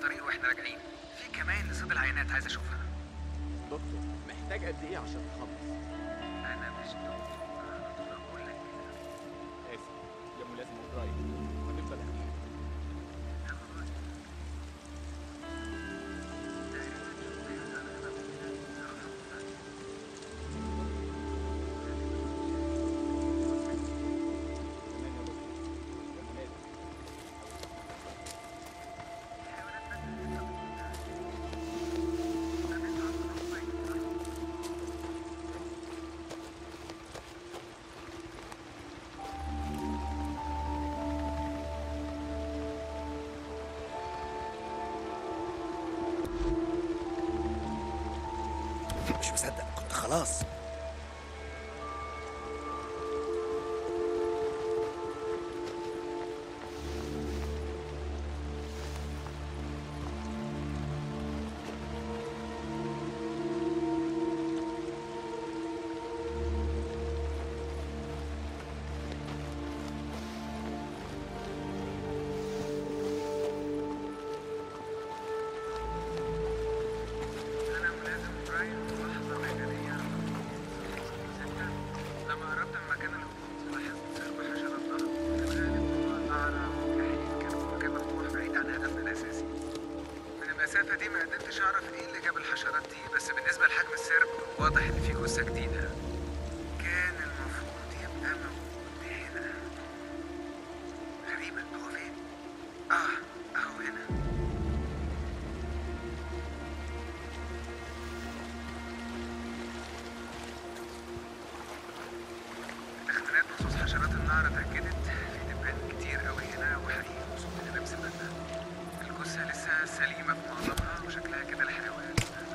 الطريق واحنا راجعين في كمان نسيب العينات عايز اشوفها دكتور محتاج قد ايه عشان تخلص انا مش دكتور أنا بقول لك كده اسف يا ملازم اوبراين هتفضل اخير هاخد وقت. تقريباً شهرين أنا هبقى هنا. هاخد وقت. تمام يا دكتور يا ملازم مش مصدق كنت خلاص أنا ملازم براين في لحظة ميدانية رقم ستة لما قربت من مكان الهبوط لاحظت سرب حشرات ضخم في الغالب هو نعرة أو جحيم كان في مكان مفتوح بعيد عن هدفنا الأساسي من المسافة دي ما قدرتش أعرف إيه اللي جاب الحشرات دي بس بالنسبة لحجم السرب واضح إن في جثة جديدة كان المفروض يبقى موجود هنا غريبة هو فين؟ آه أهو هنا التخمينات بخصوص حشرات النار اتأكدت في دبان كتير قوي هنا وحقيقي مقصود هنا بسببها الجثة لسه سليمة في معظمها وشكلها كده الحيوان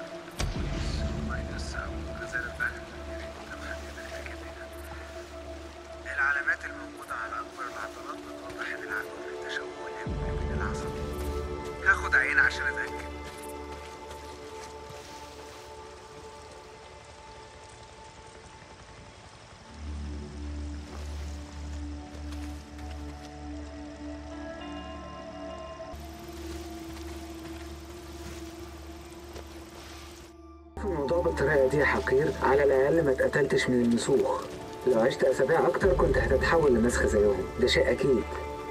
فيروس أو غزال البحر يا ريت لو حد يقدر يتأكد هنا العلامات الموجودة على أكبر العضلات بتوضح إن العدو تشوه الأنف من العصب هاخد عين عشان أتأكد الموضوع بالطريقة دي يا حقير على الأقل ما اتقتلتش من المسوخ لو عشت أسابيع أكتر كنت هتتحول لمسخ زيهم ده شيء أكيد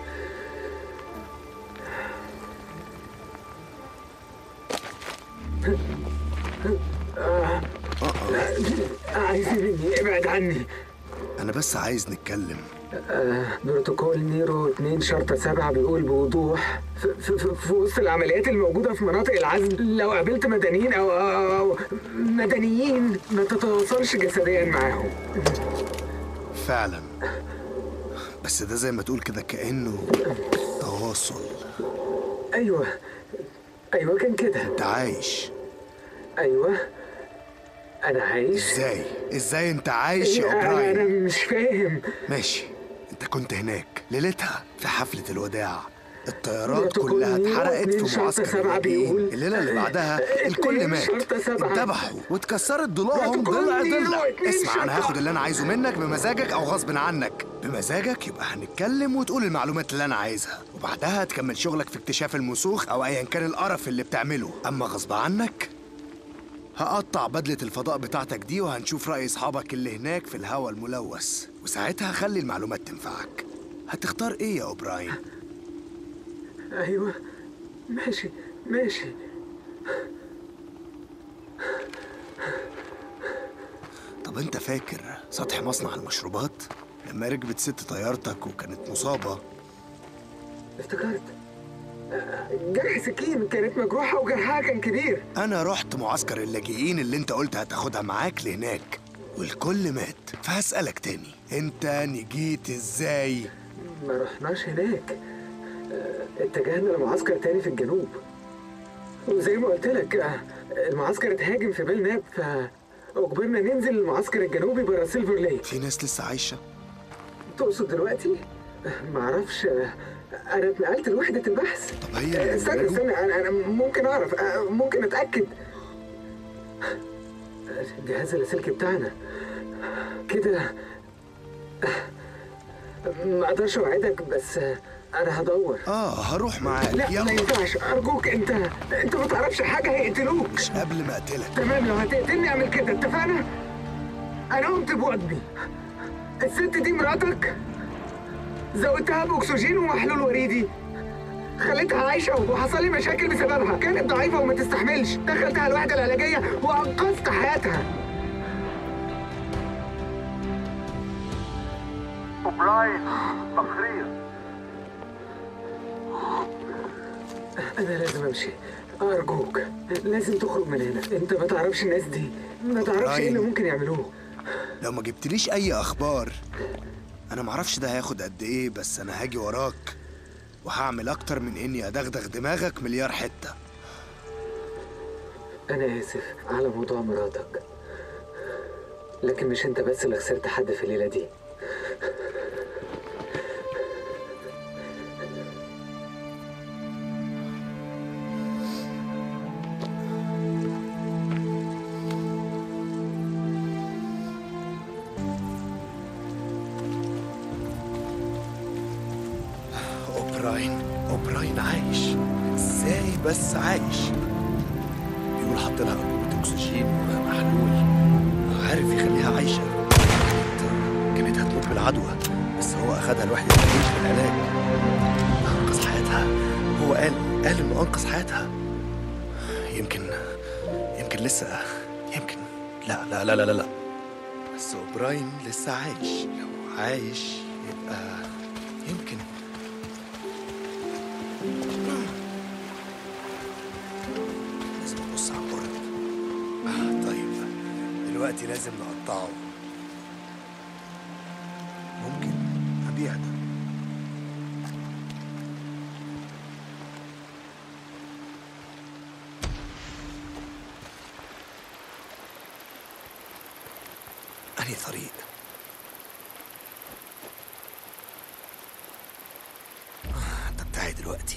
آه. عايز مني ابعد عني انا بس عايز نتكلم آه، بروتوكول نيرو 2 شرطة 7 بيقول بوضوح في, في, في, في وسط العمليات الموجودة في مناطق العزل لو قابلت مدنيين أو, أو, أو مدنيين ما تتواصلش جسديا معاهم فعلا بس ده زي ما تقول كده كأنه تواصل أيوه أيوه كان كده انت عايش أيوه أنا عايش ازاي ازاي انت عايش يا أنا, أنا اوبراين مش فاهم ماشي انت كنت هناك ليلتها في حفلة الوداع الطيارات بروتوكول كلها نيرو اتحرقت اتنين في شرطة معسكر سبعة اللاجئين بيقول- الليلة اللي بعدها الكل اتنين مات شرطة سبعة. اتذبحوا واتكسرت ضلوعهم بروتوكول ضلع نيرو ضلع اتنين اسمع انا شرطة. هاخد اللي انا عايزه منك بمزاجك او غصب عنك بمزاجك يبقى هنتكلم وتقول المعلومات اللي انا عايزها وبعدها تكمل شغلك في اكتشاف المسوخ او ايا كان القرف اللي بتعمله اما غصب عنك هقطع بدلة الفضاء بتاعتك دي وهنشوف رأي أصحابك اللي هناك في الهواء الملوث وساعتها خلي المعلومات تنفعك هتختار إيه يا أوبراين؟ أيوه ماشي ماشي طب أنت فاكر سطح مصنع المشروبات؟ لما ركبت ست طيارتك وكانت مصابة افتكرت آه، جرح سكين كانت مجروحة وجرحها كان كبير أنا رحت معسكر اللاجئين اللي أنت قلت هتاخدها معاك لهناك والكل مات فهسألك تاني أنت نجيت إزاي؟ ما رحناش هناك آه، اتجهنا لمعسكر تاني في الجنوب وزي ما قلت لك آه، المعسكر اتهاجم في بلناب فأجبرنا ننزل المعسكر الجنوبي برا سيلفر ليك في ناس لسه عايشة؟ تقصد دلوقتي؟ آه، معرفش آه، أنا اتنقلت لوحدة البحث طب هي آه، اللي استنى قالوا؟ استنى أنا أنا ممكن أعرف آه، ممكن أتأكد آه، جهاز اللاسلكي بتاعنا كده آه، ما أقدرش أوعدك بس آه، انا هدور اه هروح معاك لا ما يلا ينفعش ارجوك انت انت ما تعرفش حاجه هيقتلوك مش قبل ما اقتلك تمام لو هتقتلني اعمل كده اتفقنا انا قمت بواجبي الست دي مراتك زودتها باكسجين ومحلول وريدي خليتها عايشة وحصل لي مشاكل بسببها كانت ضعيفة وما تستحملش دخلتها الوحدة العلاجية وأنقذت حياتها أوبراين تقرير أنا لازم أمشي أرجوك لازم تخرج من هنا أنت ما تعرفش الناس دي ما تعرفش إيه اللي ممكن يعملوه لو ما جبتليش اي اخبار انا معرفش ده هياخد قد ايه بس انا هاجي وراك وهعمل اكتر من اني ادغدغ دماغك مليار حته أنا آسف على موضوع مراتك لكن مش أنت بس اللي خسرت حد في الليلة دي اوبراين اوبراين عايش ازاي بس عايش بيقول حط لها انبوبه اكسجين ومحلول عارف يخليها عايشه كانت- كانت هتموت بالعدوى بس هو اخدها لوحده في العلاج انقذ حياتها هو قال قال انه انقذ حياتها يمكن يمكن لسه يمكن لا لا لا لا لا, لا. بس اوبراين لسه عايش لو عايش يبقى يمكن لازم ابص على القرب آه طيب دلوقتي لازم نقطعه ممكن ابيع ده أنهي طريق آه، ده بتاعي دلوقتي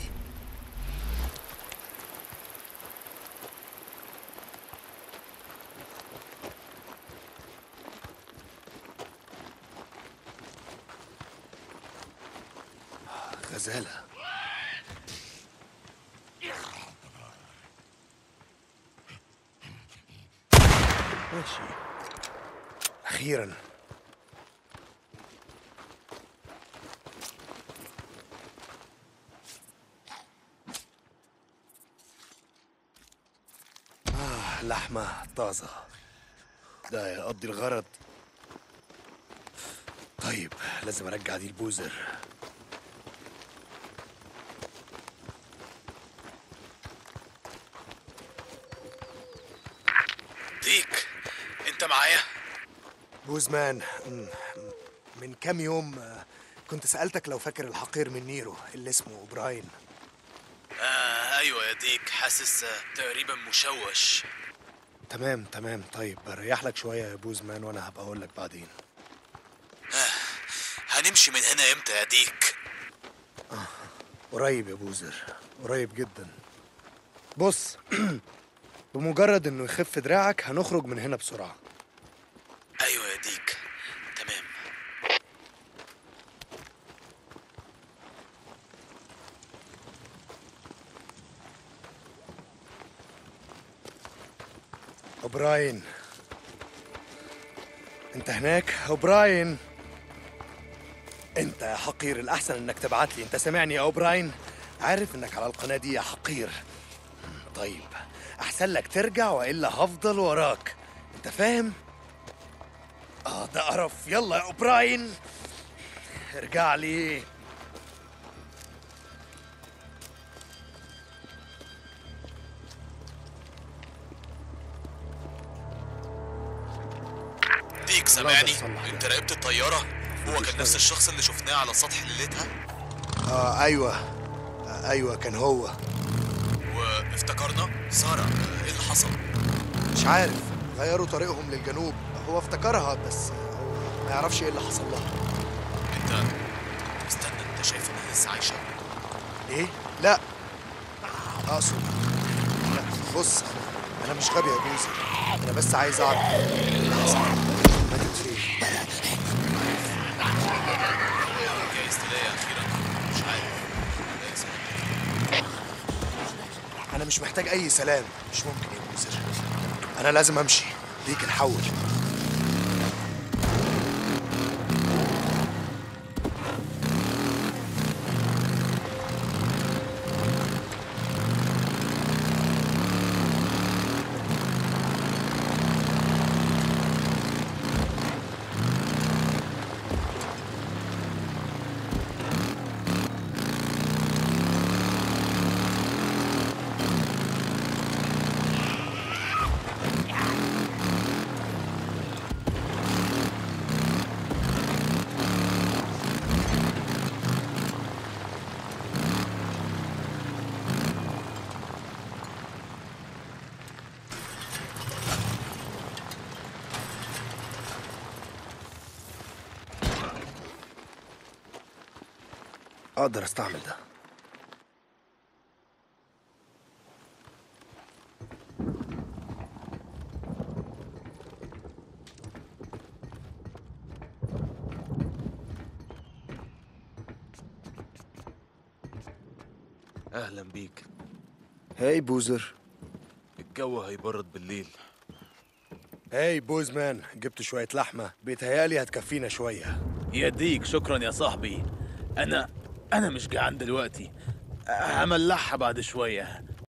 غزالة ماشي أخيرا آه لحمة طازة ده يقضي الغرض طيب لازم أرجع دي البوزر ديك انت معايا بوزمان م- من كام يوم آه، كنت سألتك لو فاكر الحقير من نيرو اللي اسمه أوبراين آه ايوه يا ديك حاسس آه، تقريبا مشوش تمام تمام طيب بريح لك شوية يا بوزمان وأنا هبقى أقول لك بعدين هنمشي من هنا امتى يا ديك قريب يا بوزر قريب جدا بص بمجرد انه يخف دراعك هنخرج من هنا بسرعة ايوه يا ديك تمام اوبراين انت هناك اوبراين انت يا حقير الاحسن انك تبعت لي انت سامعني يا اوبراين عارف انك على القناة دي يا حقير طيب احسن لك ترجع والا هفضل وراك انت فاهم اه ده قرف يلا يا اوبراين ارجع لي ديك سامعني يصلح انت راقبت الطياره هو كان نفس الشخص اللي شفناه على سطح ليلتها اه ايوه آه ايوه كان هو وافتكرنا ساره آه، ايه اللي حصل مش عارف غيروا طريقهم للجنوب هو افتكرها بس هو ما يعرفش ايه اللي حصل لها انت استنى انت شايف انها لسه عايشه ايه لا اقصد لا بص انا مش غبي يا بوزي انا بس عايز اعرف ماتت فين جايز تلاقي اخيرا مش عارف انا مش محتاج اي سلام مش ممكن يا بوزر انا لازم امشي ليك نحول اقدر استعمل ده اهلا بيك هاي بوزر الجو هيبرد بالليل هاي بوزمان جبت شوية لحمة بيتهيألي هتكفينا شوية يديك شكرا يا صاحبي انا انا مش جعان دلوقتي هملحها بعد شويه